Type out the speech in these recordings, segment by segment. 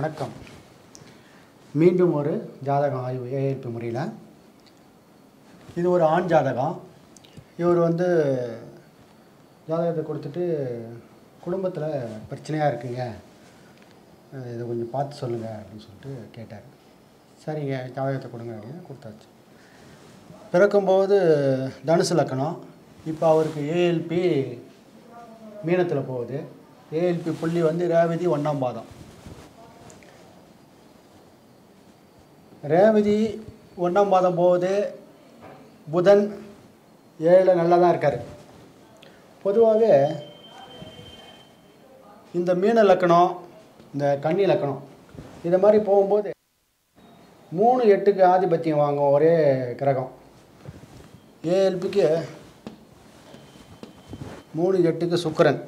வணக்கம் மீண்டும் ஒரு ஜாதகம் ஆய்வு ஏஎல்பி முறையில் இது ஒரு ஆண் ஜாதகம் இவர் வந்து ஜாதகத்தை கொடுத்துட்டு குடும்பத்தில் பிரச்சனையாக இருக்குங்க அஹ் இதை கொஞ்சம் பார்த்து சொல்லுங்கள் அப்படின்னு சொல்லிட்டு கேட்டார் சரிங்க ஜாதகத்தை கொடுங்க அப்படின்னு கொடுத்தாச்சு பிறக்கும்போது தனுசு லக்கணம் இப்போ அவருக்கு ஏஎல்பி மீனத்தில் போகுது ஏஎல்பி புள்ளி வந்து ரேவதி ஒன்றாம் பாதம் ரேவதி ஒன்றாம் பாதம் போகுது புதன் ஏழில் நல்லா தான் இருக்கார் பொதுவாகவே இந்த மீன லக்கணம் இந்த கன்னி லக்கணம் இதை மாதிரி போகும்போது மூணு எட்டுக்கு ஆதிபத்தியம் வாங்கும் ஒரே கிரகம் ஏஎல்பிக்கு மூணு எட்டுக்கு சுக்கிரன்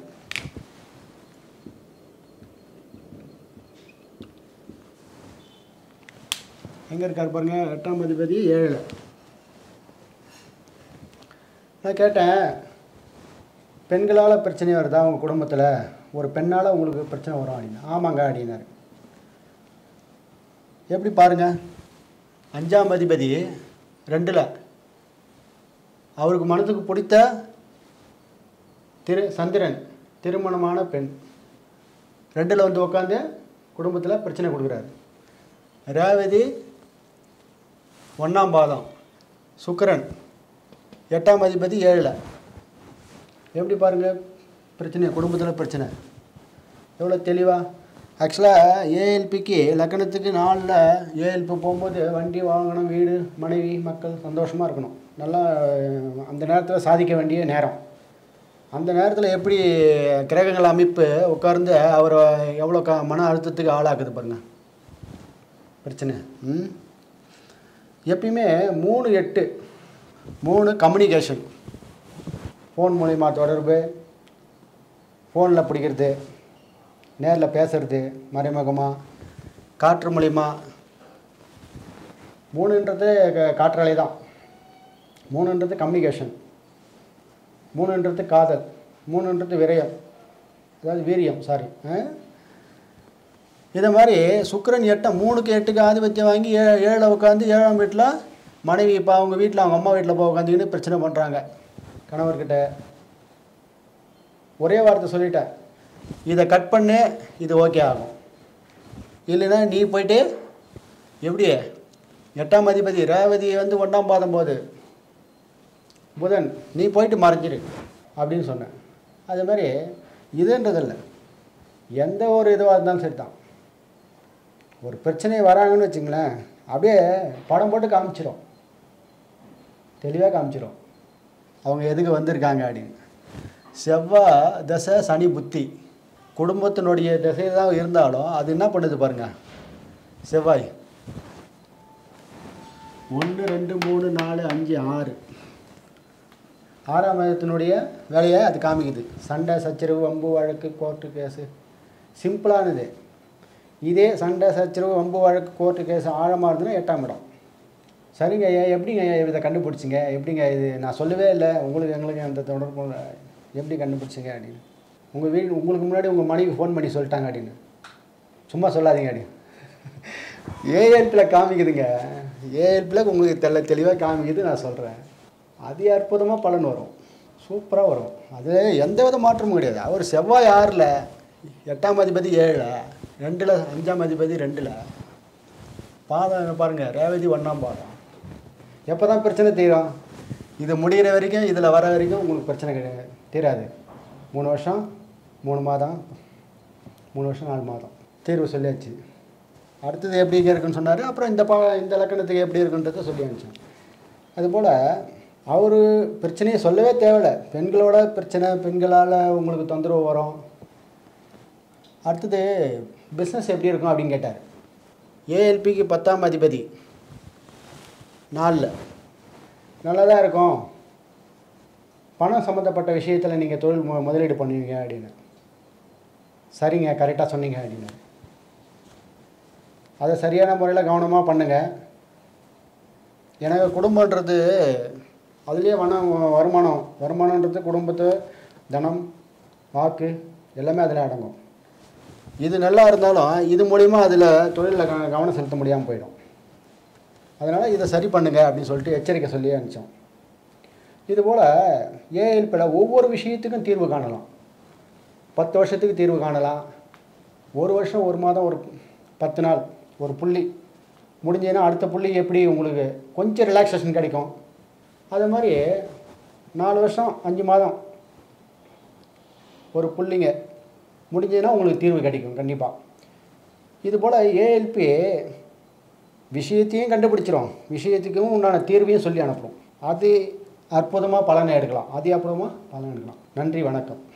எங்கே இருக்கார் பாருங்க எட்டாம் அதிபதி ஏழில் நான் கேட்டேன் பெண்களால் பிரச்சனை வருதா உங்கள் குடும்பத்தில் ஒரு பெண்ணால் உங்களுக்கு பிரச்சனை வரும் அப்படின்னு ஆமாங்க அப்படின்னாரு எப்படி பாருங்க அஞ்சாம் அதிபதி ரெண்டில் அவருக்கு மனதுக்கு பிடித்த திரு சந்திரன் திருமணமான பெண் ரெண்டில் வந்து உட்காந்து குடும்பத்தில் பிரச்சனை கொடுக்குறாரு ரேவதி ஒன்றாம் பாதம் சுக்கிரன் எட்டாம் அதிபதி ஏழில் எப்படி பாருங்கள் பிரச்சனை குடும்பத்தில் பிரச்சனை எவ்வளோ தெளிவாக ஆக்சுவலாக ஏஎல்பிக்கு லக்கணத்துக்கு நாளில் ஏஎல்பி போகும்போது வண்டி வாங்கணும் வீடு மனைவி மக்கள் சந்தோஷமாக இருக்கணும் நல்லா அஹ், அந்த நேரத்தில் சாதிக்க வேண்டிய நேரம் அந்த நேரத்தில் எப்படி கிரகங்கள் அமைப்பு உட்கார்ந்து அவரை எவ்வளோ க மன அழுத்தத்துக்கு ஆளாக்குது பாருங்கள் பிரச்சனை ம் எப்பயுமே மூணு எட்டு மூணு கம்யூனிகேஷன் ஃபோன் மூலிமா தொடர்பு ஃபோனில் பிடிக்கிறது நேரில் பேசுறது மறைமுகமாக காற்று மூலிமா மூணுன்றது க- காற்றாலை தான் மூணுன்றது கம்யூனிகேஷன் மூணுன்றது காதல் மூணுன்றது விரயம் அதாவது வீரியம் சாரி இதை மாதிரி சுக்கிரன் எட்டை மூணுக்கு எட்டுக்கு ஆதிபத்தியம் வாங்கி ஏ ஏழில் உட்காந்து ஏழாம் வீட்டில் மனைவி இப்போ அவங்க வீட்டில் அவங்க அம்மா வீட்டில் போய் உட்காந்துக்கின்னு பிரச்சனை பண்ணுறாங்க கணவர்கிட்ட ஒரே வார்த்தை சொல்லிட்டேன் இதை கட் பண்ணு இது ஓகே ஆகும் இல்லைன்னா நீ போயிட்டு எப்படி எட்டாம் அதிபதி ரேவதி வந்து ஒன்றாம் பாதம் போகுது புதன் நீ போயிட்டு மறைஞ்சிரு அப்படின்னு சொன்னேன் அது மாதிரி இதுன்றதில்ல எந்த ஒரு இதுவாக இருந்தாலும் சரி தான் ஒரு பிரச்சனை வராங்கன்னு வச்சுங்களேன் அப்படியே படம் போட்டு காமிச்சிரும் தெளிவாக காமிச்சிரும் அவங்க எதுக்கு வந்திருக்காங்க அப்படின்னு செவ்வாய் தசை சனி புத்தி குடும்பத்தினுடைய திசை தான் இருந்தாலும் அது என்ன பண்ணுது பாருங்க செவ்வாய் ஒன்று ரெண்டு மூணு நாலு அஞ்சு ஆறு ஆறாம் மதத்தினுடைய வேலையை அது காமிக்குது சண்டை சச்சரவு வம்பு வழக்கு கோர்ட்டு கேஸு சிம்பிளானது இதே சண்டை சச்சரவு வம்பு வழக்கு கோர்ட்டு கேஸ் ஆழமாக இருந்ததுன்னா எட்டாம் இடம் சரிங்க ஐயா எப்படிங்க ஐயா இதை கண்டுபிடிச்சிங்க எப்படிங்க இது நான் சொல்லவே இல்லை உங்களுக்கு எங்களுக்கு அந்த தொடர்பு இல்ல. எப்படி கண்டுபிடிச்சிங்க அப்படின்னு உங்கள் வீடு உங்களுக்கு முன்னாடி உங்கள் மனைவி ஃபோன் பண்ணி சொல்லிட்டாங்க அப்படின்னு சும்மா சொல்லாதீங்க அப்படின்னு ஏஎல்பியில் காமிக்குதுங்க ஏஎல்பியில் உங்களுக்கு தெல்ல தெளிவாக காமிக்குது நான் சொல்கிறேன் அது அற்புதமாக பலன் வரும் சூப்பராக வரும் அது எந்த வித மாற்றமும் கிடையாது அவர் செவ்வாய் ஆறில் எட்டாம் அதிபதி ஏழில் ரெண்டில் அஞ்சாம் அதிபதி ரெண்டில் பாதம் பாருங்கள் ரேவதி ஒன்றாம் பாதம் எப்போ தான் பிரச்சனை தீரும் இது முடிகிற வரைக்கும் இதில் வர வரைக்கும் உங்களுக்கு பிரச்சனை கிடையாது தீராது மூணு வருஷம் மூணு மாதம் மூணு வருஷம் நாலு மாதம் தீர்வு சொல்லியாச்சு அடுத்தது எப்படி இங்கே இருக்குன்னு சொன்னார் அப்புறம் இந்த பா இந்த லக்கணத்துக்கு எப்படி இருக்குன்றதை சொல்லி அனுப்பிச்சேன் அதுபோல் அவர் பிரச்சனையை சொல்லவே தேவையில்ல பெண்களோட பிரச்சனை பெண்களால் உங்களுக்கு தொந்தரவு வரும் அடுத்தது பிஸ்னஸ் எப்படி இருக்கும் அப்படின்னு கேட்டார் ஏஎல்பிக்கு பத்தாம் அதிபதி நாலில் நல்லா தான் இருக்கும் பணம் சம்மந்தப்பட்ட விஷயத்தில் நீங்கள் தொழில் மு முதலீடு பண்ணுவீங்க அப்படின்னு சரிங்க கரெக்டாக சொன்னீங்க அப்படின்னு அதை சரியான முறையில் கவனமாக பண்ணுங்கள் எனக்கு குடும்பன்றது அதுலேயே வனம் வருமானம் வருமானன்றது குடும்பத்து தனம் வாக்கு எல்லாமே அதில் அடங்கும் இது நல்லா இருந்தாலும் இது மூலிமா அதில் தொழிலில் க- கவனம் செலுத்த முடியாமல் போயிடும் அதனால் இதை சரி பண்ணுங்க அப்படின்னு சொல்லிட்டு எச்சரிக்கை சொல்லி அனுப்பிச்சோம் இதுபோல் ஏஎல்பியில் ஒவ்வொரு விஷயத்துக்கும் தீர்வு காணலாம் பத்து வருஷத்துக்கு தீர்வு காணலாம் ஒரு வருஷம் ஒரு மாதம் ஒரு பத்து நாள் ஒரு புள்ளி முடிஞ்சதுன்னா அடுத்த புள்ளி எப்படி உங்களுக்கு கொஞ்சம் ரிலாக்ஸேஷன் கிடைக்கும் அது மாதிரி நாலு வருஷம் அஞ்சு மாதம் ஒரு புள்ளிங்க முடிஞ்சதுன்னா உங்களுக்கு தீர்வு கிடைக்கும் கண்டிப்பாக இதுபோல் ஏஎல்பி விஷயத்தையும் கண்டுபிடிச்சிரும் விஷயத்துக்கும் உண்டான தீர்வையும் சொல்லி அனுப்புகிறோம் அது அற்புதமாக பலனை எடுக்கலாம் அதி அற்புதமாக பலன் எடுக்கலாம் நன்றி வணக்கம்